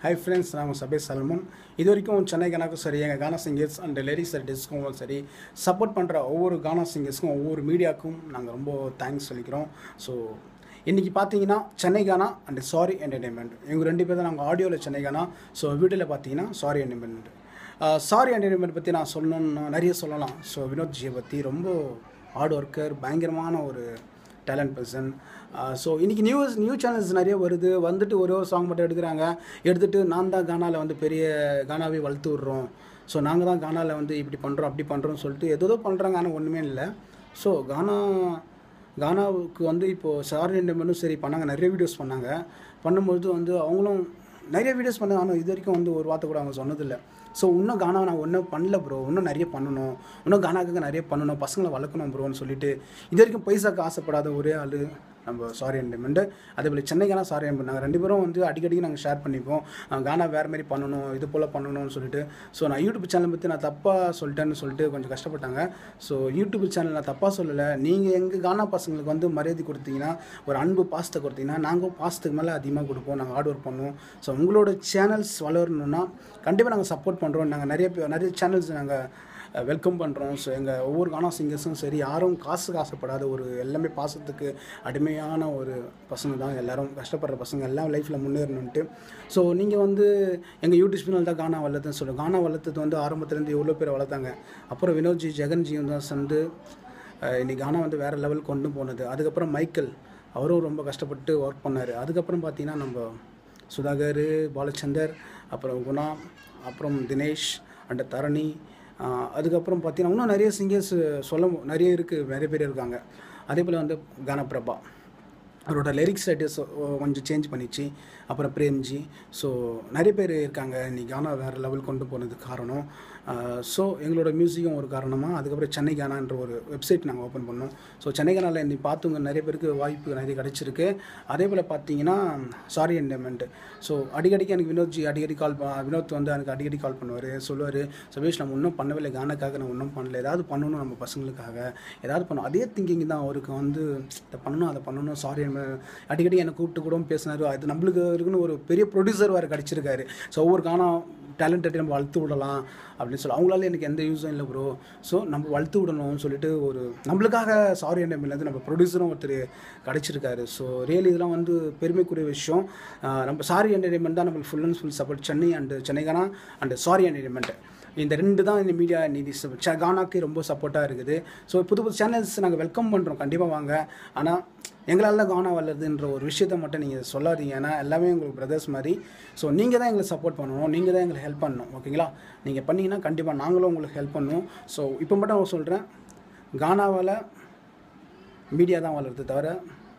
hi friends நான் சபே Salmond இது வரைக்கும் சென்னை கணக்கும் சரி எங்கள் கானா சிங்கர்ஸ் அண்ட் லேடிஸ் டிஸ்க்கும் சரி சப்போர்ட் பண்ணுற ஒவ்வொரு கானா சிங்கர்ஸ்க்கும் ஒவ்வொரு மீடியாவுக்கும் நாங்கள் ரொம்ப தேங்க்ஸ் சொல்லிக்கிறோம் ஸோ இன்றைக்கி பார்த்தீங்கன்னா சென்னை கானா அண்ட் சாரி என்டர்டைன்மெண்ட் இவங்க ரெண்டு பேர் தான் நாங்கள் ஆடியோவில் சென்னை கானா ஸோ வீடியோவில் பார்த்தீங்கன்னா சாரி என்டர்டைன்மெண்ட் சாரி என்டர்டைன்மெண்ட் பற்றி நான் சொல்லணும்னா நிறைய சொல்லலாம் ஸோ வினோத் ஜியை பற்றி ரொம்ப ஹார்ட் ஒர்க்கர் பயங்கரமான ஒரு டேலண்ட் பர்சன் ஸோ இன்றைக்கி நியூஸ் நியூ சேனல்ஸ் நிறைய வருது வந்துட்டு ஒரே ஒரு சாங் மட்டும் எடுக்கிறாங்க எடுத்துகிட்டு நான் தான் கானாவில் வந்து பெரிய கானாவே வளர்த்து விட்றோம் ஸோ நாங்கள் தான் கானாவில் வந்து இப்படி பண்ணுறோம் அப்படி பண்ணுறோம்னு சொல்லிட்டு ஏதோ பண்ணுறாங்க ஆனால் ஒன்றுமே இல்லை ஸோ கானா கானாவுக்கு வந்து இப்போது சாரி என்டர்மெண்ட்டும் சரி பண்ணாங்க நிறைய வீடியோஸ் பண்ணாங்க பண்ணும்பொழுது வந்து அவங்களும் நிறைய வீடியோஸ் பண்ணாங்க ஆனால் இது வரைக்கும் வந்து ஒரு வார்த்தை கூட அவங்க சொன்னதில்லை ஸோ இன்னும் கானா நான் ஒன்றும் பண்ணல ப்ரோ இன்னும் நிறைய பண்ணணும் இன்னும் கானாக்காக நிறைய பண்ணணும் பசங்களை வளர்க்கணும் ப்ரோன்னு சொல்லிட்டு இது வரைக்கும் பைசாக்கு ஆசைப்படாத ஒரே ஆள் நம்ம சாரி என்டர்மெண்ட்டு அதே போல் சென்னை கானா சாரி என்டர்மெண்ட் நாங்கள் ரெண்டு பேரும் வந்து அடிக்கடி நாங்கள் ஷேர் பண்ணிப்போம் அஹ் கானா வேறு மாதிரி பண்ணணும் இது போல் பண்ணணும்னு சொல்லிட்டு ஸோ நான் யூடியூப் சேனல் பற்றி நான் தப்பாக சொல்லிட்டேன்னு சொல்லிட்டு கொஞ்சம் கஷ்டப்பட்டாங்க ஸோ யூடியூப் சேனல் நான் தப்பாக சொல்லலை நீங்கள் எங்கள் கானா பசங்களுக்கு வந்து மரியாதை கொடுத்தீங்கன்னா ஒரு அன்பு பாசத்தை கொடுத்தீங்கன்னா நாங்கள் பாசத்துக்கு மேலே அதிகமாக கொடுப்போம் நாங்கள் ஹார்ட் ஒர்க் பண்ணுவோம் ஸோ உங்களோட சேனல்ஸ் வளரணும்னா கண்டிப்பாக நாங்கள் சப்போர்ட் பண்ணுறோம் நாங்கள் நிறைய பேர் நிறைய சேனல்ஸ் நாங்கள் வெல்கம் பண்ணுறோம் ஸோ எங்கள் ஒவ்வொரு கானா சிங்கர்ஸும் சரி யாரும் காசுக்கு ஆசைப்படாத ஒரு எல்லாமே பாசத்துக்கு அடிமையான ஒரு பசங்க தான் எல்லாரும் கஷ்டப்படுற பசங்க எல்லாம் லைஃப்பில் முன்னேறணுன்ட்டு ஸோ நீங்கள் வந்து எங்கள் யூடியூப் சேனல் தான் கானா வளர்த்துன்னு சொல்லுங்கள் கானா வளர்த்தது வந்து ஆரம்பத்துலேருந்து எவ்வளோ பேர் வளர்த்தாங்க அப்புறம் வினோத்ஜி ஜெகன்ஜியும் தான் சேர்ந்து அஹ், இன்னைக்கு கானா வந்து வேறு லெவல் கொண்டு போனது அதுக்கப்புறம் மைக்கேல் அவரும் ரொம்ப கஷ்டப்பட்டு ஒர்க் பண்ணார் அதுக்கப்புறம் பார்த்தீங்கன்னா நம்ம சுதாகர் பாலச்சந்தர் அப்புறம் குணா அப்புறம் தினேஷ் அண்ட் தரணி ஆஹ் அதுக்கப்புறம் பார்த்தீங்கன்னா இன்னும் நிறைய சிங்கர்ஸ் சொல்ல மு- நிறைய இருக்குது நிறைய பேர் இருக்காங்க அதே போல் வந்து கானப்பிரபா அவரோட லிரிக்ஸ் ரைட்டர்ஸ் கொஞ்சம் சேஞ்ச் பண்ணிச்சு அப்புறம் பிரேம்ஜி ஸோ நிறைய பேர் இருக்காங்க இன்னைக்கு கானா வேறு லெவல் கொண்டு போனதுக்கு காரணம் ஸோ எங்களோட மியூசிக்கும் ஒரு காரணமாக அதுக்கப்புறம் சென்னை கானான்ற ஒரு வெப்சைட் நாங்கள் ஓப்பன் பண்ணோம் ஸோ சென்னை கானாவில் இன்னைக்கு பார்த்துங்க நிறைய பேருக்கு வாய்ப்பு நிறைய கிடச்சிருக்கு அதே போல் பார்த்தீங்கன்னா சாரி என்டர்மெண்ட் ஸோ அடிக்கடிக்கு எனக்கு வினோத்ஜி அடிக்கடி கால் வினோத் வந்து எனக்கு அடிக்கடி கால் பண்ணுவார் சொல்லுவார் சபேஷ் நம்ம இன்னும் பண்ணவே இல்லை கானக்காக நான் ஒன்றும் பண்ணல ஏதாவது பண்ணணும் நம்ம பசங்களுக்காக ஏதாவது பண்ணணும் அதே திங்கிங் தான் அவருக்கு வந்து இதை பண்ணணும் அதை பண்ணணும் சாரி அடிக்கடி என்னை கூப்பிட்டு கூட பேசினார் அது நம்மளுக்கு இருக்குன்னு ஒரு பெரிய ப்ரொடியூசர் வேறு கிடச்சிருக்காரு ஸோ ஒவ்வொரு கானம் டேலண்டட் நம்ம வளர்த்து விடலாம் அப்படின்னு சொல்லி அவங்களால எனக்கு எந்த யூஸும் இல்லை ப்ரோ ஸோ நம்ம வளர்த்து விடணும்னு சொல்லிட்டு ஒரு நம்மளுக்காக சாரி என்டர்மெண்ட்லேருந்து நம்ம ப்ரொடியூசரும் ஒருத்தர் கிடச்சிருக்காரு ஸோ ரியலி இதெல்லாம் வந்து பெருமைக்குரிய விஷயம் ஆஹ் நம்ம சாரி என்டர்டைன்மெண்ட் தான் நம்மளுக்கு full and full support Chennai and Chennai Gana and சாரி என்டர்டைன்மெண்ட் இந்த ரெண்டு தான் இந்த மீடியா நிதி கானாக்கு ரொம்ப சப்போர்ட்டாக இருக்குது ஸோ புது புது சேனல்ஸ் நாங்கள் வெல்கம் பண்ணுறோம் கண்டிப்பாக வாங்க ஆனால் எங்களால் கானா வளருதுன்ற ஒரு விஷயத்த மட்டும் நீங்கள் சொல்லாதீங்க ஏன்னா எல்லாமே உங்களுக்கு பிரதர்ஸ் மாதிரி ஸோ நீங்கள் தான் எங்களுக்கு சப்போர்ட் பண்ணணும் நீங்கள் தான் எங்களுக்கு ஹெல்ப் பண்ணணும் ஓகேங்களா நீங்கள் பண்ணீங்கன்னா கண்டிப்பாக நாங்களும் உங்களுக்கு ஹெல்ப் பண்ணுவோம் ஸோ இப்போ மட்டும் நான் சொல்கிறேன் கானாவால் மீடியா தான் வளருது தவிர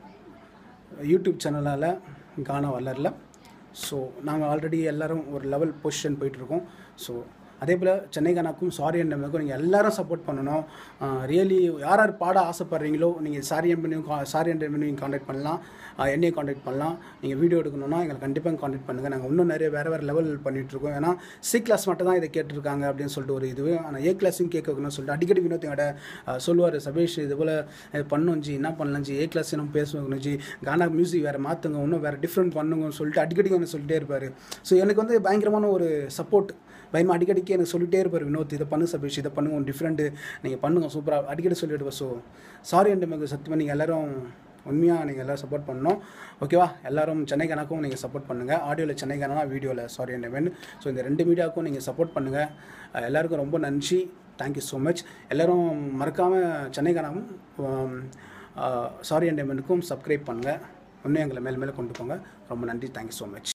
யூடியூப் சேனலால் கானா வளரல ஸோ நாங்கள் ஆல்ரெடி எல்லாரும் ஒரு லெவல் பொசிஷன் போயிட்டுருக்கோம் ஸோ அதே போல் சென்னை கானாக்கும் சாரி என்டர்மெண்ட்க்கும் நீங்கள் எல்லாரும் சப்போர்ட் பண்ணணும் ரியலி யார் யார் பாட ஆசைப்படுறீங்களோ நீங்கள் சாரி என்டர்மெண்ட் சாரி என்டர்மெண்ட் நீங்கள் காண்டாக்ட் பண்ணலாம் ஆஹ் என்னையும் காண்டாக்ட் பண்ணலாம் நீங்கள் வீடியோ எடுக்கணும்னா எங்களை கண்டிப்பாக காண்டாக்ட் பண்ணுங்கள் நாங்கள் இன்னும் நிறைய வேறு வேறு லெவல் பண்ணிகிட்ருக்கோம் ஏன்னா சி கிளாஸ் மட்டும் தான் இதை கேட்டிருக்காங்க அப்படின்னு சொல்லிட்டு ஒரு இது ஆனால் ஏ கிளாஸையும் கேட்க வைக்கணும்னு சொல்லிட்டு அடிக்கடி வினோத் என்கிட்ட சொல்லுவார் சபேஷ் இது போல் பண்ணும் ஜி என்ன பண்ணலாம் ஜி ஏ கிளாஸ் நம்ம பேசுவோம் ஜி கானா மியூசிக் வேறு மாற்றுங்க இன்னும் வேறு டிஃப்ரெண்ட் பண்ணுங்கன்னு சொல்லிட்டு அடிக்கடி எனக்கு சொல்லிட்டே இருப்பார் ஸோ எனக்கு வந்து பயங்கரமான ஒரு சப்போர்ட் பயமா அடிக்கடிக்கு எனக்கு சொல்லிட்டே இருப்பார் வினோத் இதை பண்ணு சபேஷ் இதை பண்ணுங்க ஒன்று டிஃப்ரெண்ட்டு நீங்கள் பண்ணுங்க சூப்பராக அடிக்கடி சொல்லிட்டு ஸோ சாரி என்று நமக்கு சத்தியமாக நீங்கள் எல்லாரும் உண்மையாக நீங்கள் எல்லோரும் சப்போர்ட் பண்ணணும் ஓகேவா எல்லாரும் சென்னை கணக்கும் நீங்கள் சப்போர்ட் பண்ணுங்கள் ஆடியோவில் சென்னை கணனா வீடியோவில் சாரி என்ன ஸோ இந்த ரெண்டு மீடியாவுக்கும் நீங்கள் சப்போர்ட் பண்ணுங்கள் அஹ் எல்லாருக்கும் ரொம்ப நன்றி தேங்க்யூ ஸோ மச் எல்லோரும் மறக்காமல் சென்னை கணக்கும் சாரி என்டர்மெண்ட்டுக்கும் சப்ஸ்கிரைப் பண்ணுங்கள் இன்னும் எங்களை மேல் மேலே கொண்டு போங்க ரொம்ப நன்றி தேங்க்யூ ஸோ மச்